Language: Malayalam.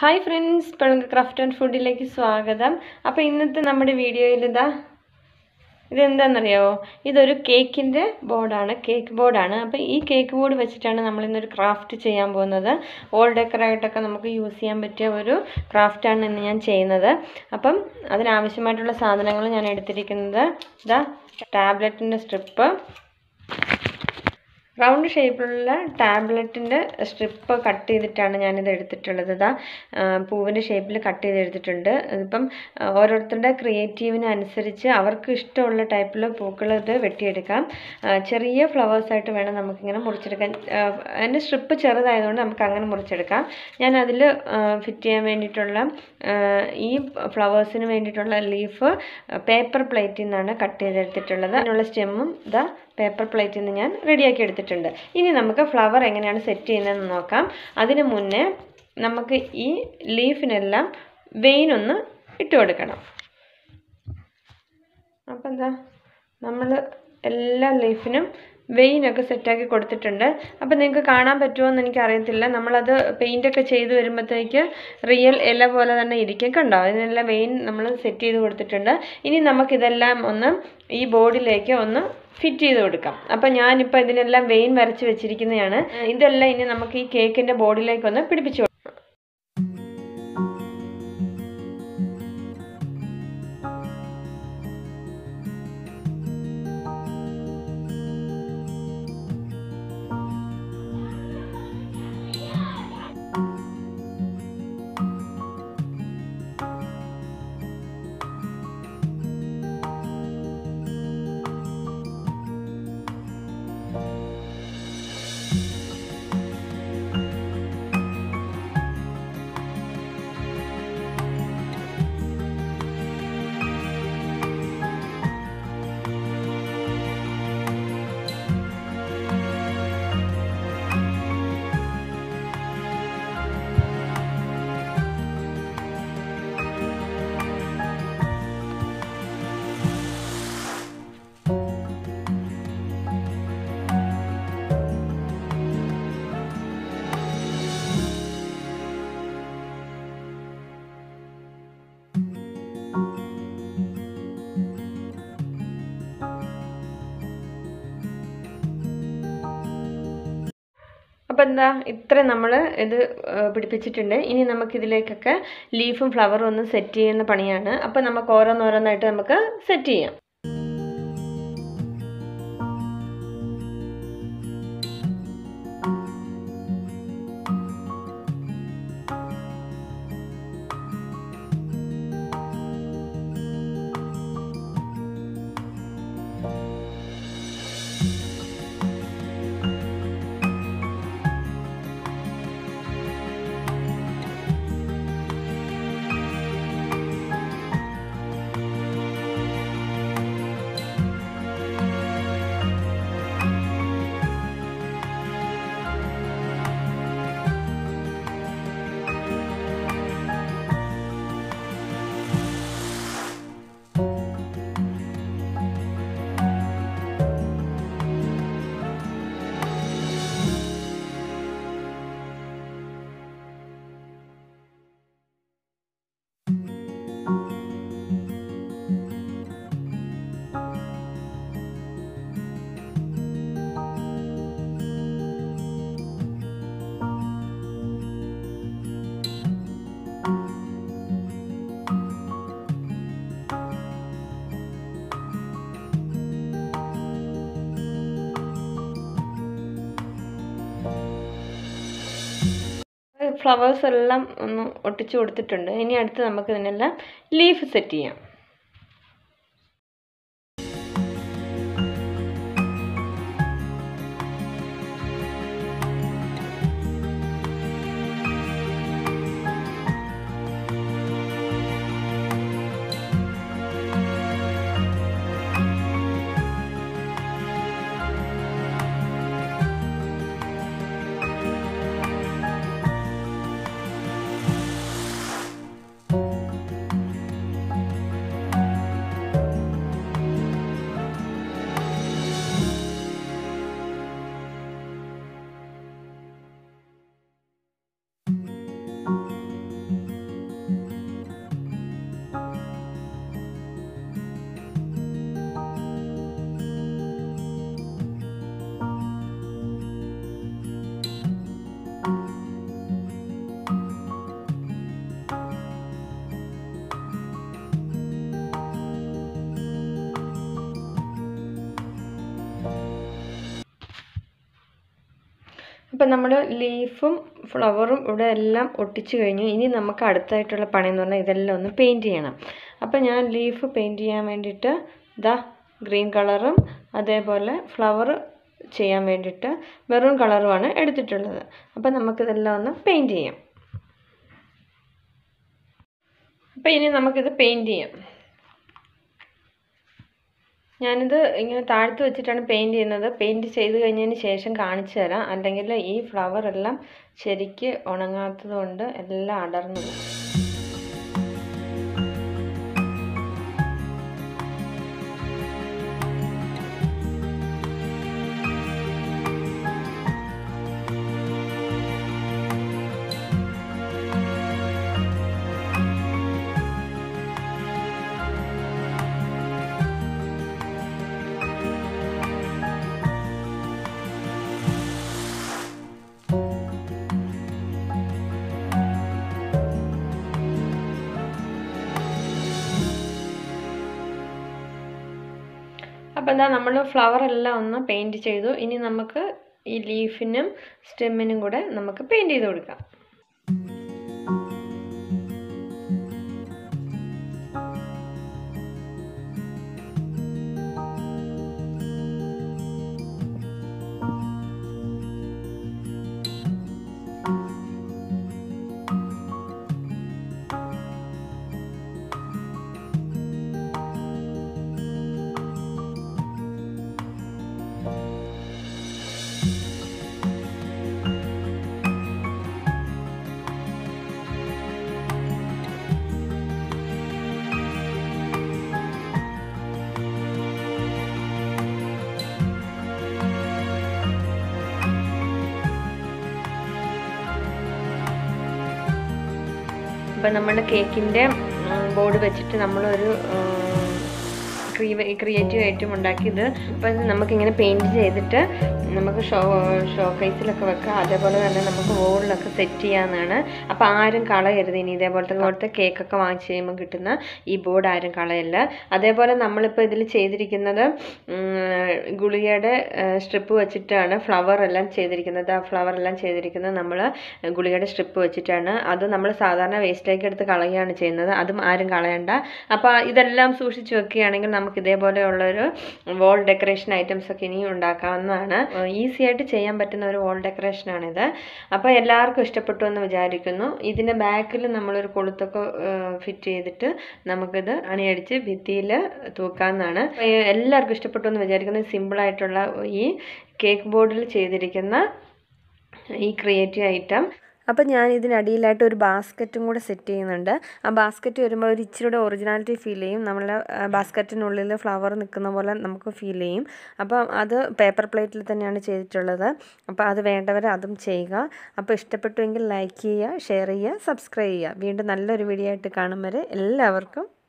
ഹായ് ഫ്രണ്ട്സ് പെളുങ്ക ക്രാഫ്റ്റ് ആൻഡ് ഫുഡിലേക്ക് സ്വാഗതം അപ്പോൾ ഇന്നത്തെ നമ്മുടെ വീഡിയോയിൽ ഇതാ ഇതെന്താണെന്നറിയാമോ ഇതൊരു കേക്കിൻ്റെ ബോർഡാണ് കേക്ക് ബോർഡാണ് അപ്പോൾ ഈ കേക്ക് ബോർഡ് വെച്ചിട്ടാണ് നമ്മൾ ഇന്നൊരു ക്രാഫ്റ്റ് ചെയ്യാൻ പോകുന്നത് ഓൾ ഡെക്കറായിട്ടൊക്കെ നമുക്ക് യൂസ് ചെയ്യാൻ പറ്റിയ ഒരു ക്രാഫ്റ്റാണ് ഇന്ന് ഞാൻ ചെയ്യുന്നത് അപ്പം അതിനാവശ്യമായിട്ടുള്ള സാധനങ്ങൾ ഞാൻ എടുത്തിരിക്കുന്നത് ഇതാ ടാബ്ലറ്റിൻ്റെ സ്ട്രിപ്പ് റൗണ്ട് ഷേപ്പിലുള്ള ടാബ്ലറ്റിൻ്റെ സ്ട്രിപ്പ് കട്ട് ചെയ്തിട്ടാണ് ഞാനിത് എടുത്തിട്ടുള്ളത് ഇതാ പൂവിൻ്റെ ഷേപ്പിൽ കട്ട് ചെയ്ത് എടുത്തിട്ടുണ്ട് ഇതിപ്പം ഓരോരുത്തരുടെ ക്രിയേറ്റീവിന് അനുസരിച്ച് അവർക്ക് ഇഷ്ടമുള്ള ടൈപ്പിൽ പൂക്കൾ ഇത് വെട്ടിയെടുക്കാം ചെറിയ ഫ്ലവേഴ്സായിട്ട് വേണം നമുക്കിങ്ങനെ മുറിച്ചെടുക്കാൻ അതിൻ്റെ സ്ട്രിപ്പ് ചെറുതായതുകൊണ്ട് നമുക്ക് അങ്ങനെ മുറിച്ചെടുക്കാം ഞാൻ അതിൽ ഫിറ്റ് ചെയ്യാൻ വേണ്ടിയിട്ടുള്ള ഈ ഫ്ലവേഴ്സിന് വേണ്ടിയിട്ടുള്ള ലീഫ് പേപ്പർ പ്ലേറ്റിൽ നിന്നാണ് കട്ട് ചെയ്തെടുത്തിട്ടുള്ളത് അതിനുള്ള സ്റ്റെമ്മും ഇതാ പേപ്പർ പ്ലേറ്റിൽ നിന്ന് ഞാൻ റെഡിയാക്കി എടുത്തിട്ടുണ്ട് ഇനി നമുക്ക് ഫ്ലവർ എങ്ങനെയാണ് സെറ്റ് ചെയ്യുന്നതെന്ന് നോക്കാം അതിന് മുന്നേ നമുക്ക് ഈ ലീഫിനെല്ലാം വെയിൻ ഒന്ന് ഇട്ട് കൊടുക്കണം അപ്പം എന്താ നമ്മൾ എല്ലാ ലീഫിനും വെയിനൊക്കെ സെറ്റാക്കി കൊടുത്തിട്ടുണ്ട് അപ്പം നിങ്ങൾക്ക് കാണാൻ പറ്റുമോ എന്ന് എനിക്കറിയത്തില്ല നമ്മളത് പെയിൻ്റൊക്കെ ചെയ്ത് വരുമ്പോഴത്തേക്ക് റിയൽ ഇല പോലെ തന്നെ ഇരിക്കും കണ്ടോ ഇതിനെല്ലാം വെയിൻ നമ്മൾ സെറ്റ് ചെയ്ത് കൊടുത്തിട്ടുണ്ട് ഇനി നമുക്കിതെല്ലാം ഒന്ന് ഈ ബോർഡിലേക്ക് ഒന്ന് ഫിറ്റ് ചെയ്ത് കൊടുക്കാം അപ്പം ഞാനിപ്പോൾ ഇതിനെല്ലാം വെയിൻ വരച്ച് വെച്ചിരിക്കുന്നതാണ് ഇതെല്ലാം ഇനി നമുക്ക് ഈ കേക്കിൻ്റെ ബോർഡിലേക്കൊന്ന് പിടിപ്പിച്ചു കൊടുക്കാം അപ്പോൾ എന്താ ഇത്ര നമ്മൾ ഇത് പിടിപ്പിച്ചിട്ടുണ്ട് ഇനി നമുക്കിതിലേക്കൊക്കെ ലീഫും ഫ്ലവറും ഒന്ന് സെറ്റ് ചെയ്യുന്ന പണിയാണ് അപ്പോൾ നമുക്ക് ഓരോന്നോരോന്നായിട്ട് നമുക്ക് സെറ്റ് ചെയ്യാം ഫ്ലവേഴ്സ് എല്ലാം ഒന്ന് ഒട്ടിച്ചു കൊടുത്തിട്ടുണ്ട് ഇനി അടുത്ത് നമുക്ക് ഇതിനെല്ലാം ലീഫ് സെറ്റ് ചെയ്യാം ഇപ്പം നമ്മൾ ലീഫും ഫ്ലവറും ഇവിടെ എല്ലാം ഒട്ടിച്ചു കഴിഞ്ഞു ഇനി നമുക്ക് അടുത്തായിട്ടുള്ള പണി എന്ന് പറഞ്ഞാൽ ഇതെല്ലാം ഒന്ന് പെയിൻറ്റ് ചെയ്യണം അപ്പം ഞാൻ ലീഫ് പെയിൻറ്റ് ചെയ്യാൻ വേണ്ടിയിട്ട് ഇതാ ഗ്രീൻ കളറും അതേപോലെ ഫ്ലവർ ചെയ്യാൻ വേണ്ടിയിട്ട് മെറൂൺ കളറുമാണ് എടുത്തിട്ടുള്ളത് അപ്പം നമുക്കിതെല്ലാം ഒന്ന് പെയിൻറ്റ് ചെയ്യാം അപ്പം ഇനി നമുക്കിത് പെയിൻറ്റ് ചെയ്യാം ഞാനിത് ഇങ്ങനെ താഴ്ത്ത് വെച്ചിട്ടാണ് പെയിൻറ്റ് ചെയ്യുന്നത് പെയിൻറ്റ് ചെയ്ത് കഴിഞ്ഞതിന് ശേഷം കാണിച്ചു തരാം അല്ലെങ്കിൽ ഈ ഫ്ലവർ എല്ലാം ശരിക്ക് ഉണങ്ങാത്തത് കൊണ്ട് എല്ലാം അടർന്നു പോകും അപ്പോൾ എന്താ നമ്മൾ ഫ്ലവർ എല്ലാം ഒന്ന് പെയിൻറ്റ് ചെയ്തു ഇനി നമുക്ക് ഈ ലീഫിനും സ്റ്റെമ്മിനും കൂടെ നമുക്ക് പെയിൻറ്റ് ചെയ്ത് കൊടുക്കാം ഇപ്പം നമ്മുടെ കേക്കിൻ്റെ ബോർഡ് വെച്ചിട്ട് നമ്മളൊരു ക്രിയേറ്റീവ് ഐറ്റം ഉണ്ടാക്കിയത് അപ്പം നമുക്കിങ്ങനെ പെയിൻറ്റ് ചെയ്തിട്ട് നമുക്ക് ഷോ ഷോ കേസിലൊക്കെ വെക്കാം അതേപോലെ തന്നെ നമുക്ക് വോളിലൊക്കെ സെറ്റ് ചെയ്യാവുന്നതാണ് അപ്പോൾ ആരും കളയരുത് ഇനി ഇതേപോലത്തെ പോലത്തെ കേക്കൊക്കെ വാങ്ങിച്ച് കഴിയുമ്പോൾ കിട്ടുന്ന ഈ ബോർഡ് ആരും കളയല്ല അതേപോലെ നമ്മളിപ്പോൾ ഇതിൽ ചെയ്തിരിക്കുന്നത് ഗുളികയുടെ സ്ട്രിപ്പ് വെച്ചിട്ടാണ് ഫ്ലവർ എല്ലാം ചെയ്തിരിക്കുന്നത് ആ ഫ്ലവർ എല്ലാം ചെയ്തിരിക്കുന്നത് നമ്മൾ ഗുളികയുടെ സ്ട്രിപ്പ് വെച്ചിട്ടാണ് അത് നമ്മൾ സാധാരണ വേസ്റ്റിലേക്ക് എടുത്ത് കളയുകയാണ് ചെയ്യുന്നത് അതും ആരും കളയണ്ട അപ്പോൾ ഇതെല്ലാം സൂക്ഷിച്ച് വെക്കുകയാണെങ്കിൽ നമുക്ക് ഇതേപോലെയുള്ളൊരു വോൾ ഡെക്കറേഷൻ ഐറ്റംസ് ഒക്കെ ഇനിയും ഉണ്ടാക്കാവുന്നതാണ് ഈസി ആയിട്ട് ചെയ്യാൻ പറ്റുന്ന ഒരു വോൾ ഡെക്കറേഷനാണിത് അപ്പോൾ എല്ലാവർക്കും ഇഷ്ടപ്പെട്ടു എന്ന് വിചാരിക്കുന്നു ഇതിൻ്റെ ബാക്കിൽ നമ്മളൊരു കൊളുത്തൊക്കെ ഫിറ്റ് ചെയ്തിട്ട് നമുക്കിത് അണിയടിച്ച് ഭിത്തിയിൽ തൂക്കാവുന്നതാണ് എല്ലാവർക്കും ഇഷ്ടപ്പെട്ടു എന്ന് വിചാരിക്കുന്നു സിമ്പിളായിട്ടുള്ള ഈ കേക്ക് ബോർഡിൽ ചെയ്തിരിക്കുന്ന ഈ ക്രിയേറ്റീവ് ഐറ്റം അപ്പം ഞാൻ ഇതിനടിയിലായിട്ട് ഒരു ബാസ്ക്കറ്റും കൂടെ സെറ്റ് ചെയ്യുന്നുണ്ട് ആ ബാസ്ക്കറ്റ് വരുമ്പോൾ ഒരു ഇച്ചിരി ഒറിജിനാലിറ്റി ഫീൽ ചെയ്യും നമ്മളെ ബാസ്ക്കറ്റിനുള്ളിൽ ഫ്ലവർ നിൽക്കുന്ന പോലെ നമുക്ക് ഫീൽ ചെയ്യും അപ്പം അത് പേപ്പർ പ്ലേറ്റിൽ തന്നെയാണ് ചെയ്തിട്ടുള്ളത് അപ്പോൾ അത് വേണ്ടവർ അതും ചെയ്യുക അപ്പോൾ ഇഷ്ടപ്പെട്ടുവെങ്കിൽ ലൈക്ക് ചെയ്യുക ഷെയർ ചെയ്യുക സബ്സ്ക്രൈബ് ചെയ്യുക വീണ്ടും നല്ലൊരു വീഡിയോ ആയിട്ട് കാണും വരെ എല്ലാവർക്കും